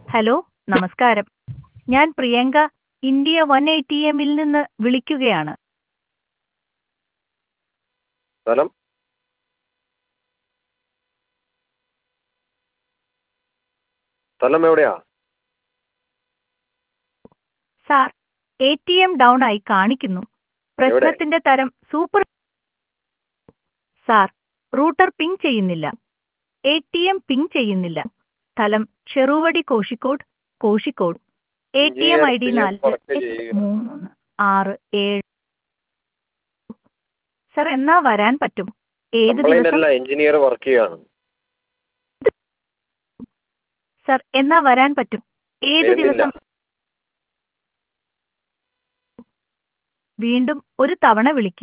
Hello നമസ്കാരം ഞാൻ Priyanka India one A T എമ്മിൽ നിന്ന് വിളിക്കുകയാണ് സ്ഥലം സ്ഥലം എവിടെയാ sir A T M down ആയി കാണിക്കുന്നു പ്രശ്നത്തിന്റെ തരം സൂപ്പർ സാർ റൂട്ടർ പിങ് ചെയ്യുന്നില്ല എ ടി എം പിങ് ചെയ്യുന്നില്ല സ്ഥലം Cheruvadi Kozhikode Kozhikode A T M I D GRTM നാല് correct എട്ട് ചെയ്യുക. മൂന്ന് ആറ് ഏഴ് സാർ എന്നാ വരാൻ പറ്റും ഏത് കംപ്ലൈന്റ് ദിവസം അല്ല എഞ്ചിനീയർ വർക്ക് ചെയ്യാണ് സാർ എന്നാ വരാൻ പറ്റും ഏത് വരുന്നില്ല ദിവസം വീണ്ടും ഒരു തവണ വിളിക്കൂ